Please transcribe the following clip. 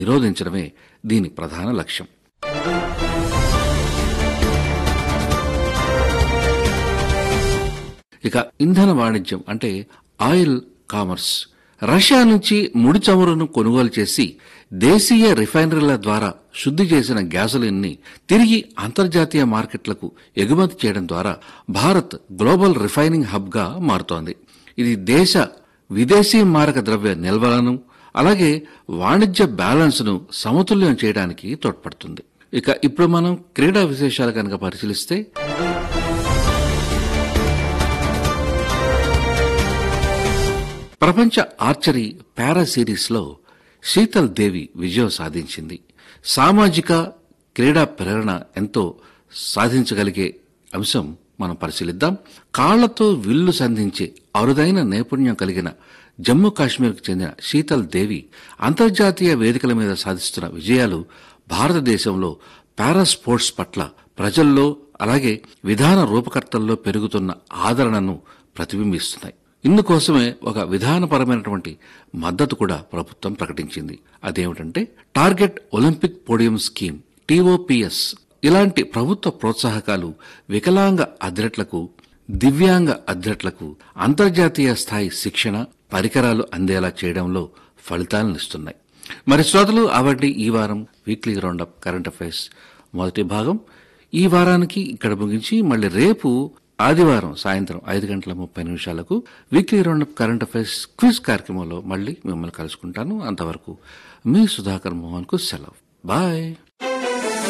నిరోధించడమే దీని ప్రధాన లక్ష్యం ఇక ఇంధన వాణిజ్యం అంటే ఆయిల్ కామర్స్ రష్యా నుంచి ముడి చమురును కొనుగోలు చేసి దేశీయ రిఫైనరీల ద్వారా శుద్ధి చేసిన గ్యాసోలిన్ ని తిరిగి అంతర్జాతీయ మార్కెట్లకు ఎగుమతి చేయడం ద్వారా భారత్ గ్లోబల్ రిఫైనింగ్ హబ్ గా మారుతోంది ఇది దేశ విదేశీ మారక ద్రవ్య నిల్వలను అలాగే వాణిజ్య బ్యాలెన్స్ ను సమతుల్యం చేయడానికి తోడ్పడుతుంది ఇక ఇప్పుడు మనం క్రీడా విశేషాలు కనుక పరిశీలిస్తే ప్రపంచ ఆర్చరీ పారా సిరీస్లో శీతల్ దేవి విజయం సాధించింది సామాజిక క్రీడా ప్రేరణ ఎంతో సాధించగలిగే అంశం మనం పరిశీలిద్దాం కాళ్లతో విల్లు సంధించే అరుదైన నైపుణ్యం కలిగిన జమ్మూ కాశ్మీర్కు చెందిన శీతల్ దేవి అంతర్జాతీయ వేదికల మీద సాధిస్తున్న విజయాలు భారతదేశంలో పారా స్పోర్ట్స్ పట్ల ప్రజల్లో అలాగే విధాన రూపకర్తల్లో పెరుగుతున్న ఆదరణను ప్రతిబింబిస్తున్నాయి ఇందుకోసమే ఒక విధానపరమైనటువంటి మద్దతు కూడా ప్రభుత్వం ప్రకటించింది అదేమిటంటే target Olympic podium scheme TOPS ఇలాంటి ప్రభుత్వ ప్రోత్సాహకాలు వికలాంగ అథ్లెట్లకు దివ్యాంగ అథ్లెట్లకు అంతర్జాతీయ స్థాయి శిక్షణ పరికరాలు అందేలా చేయడంలో ఫలితాలనిస్తున్నాయి మరి శ్రోతలు అవంటి ఈ వారం వీక్లీ రౌండప్ కరెంట్ అఫైర్స్ మొదటి భాగం ఈ వారానికి ఇక్కడ ముగించి మళ్ళీ రేపు ఆదివారం సాయంత్రం ఐదు గంటల ముప్పై నిమిషాలకు weekly roundup current affairs quiz కార్యక్రమంలో మళ్ళీ మిమ్మల్ని కలుసుకుంటాను అంతవరకు మీ సుధాకర్ మోహన్ కు సెలవు బాయ్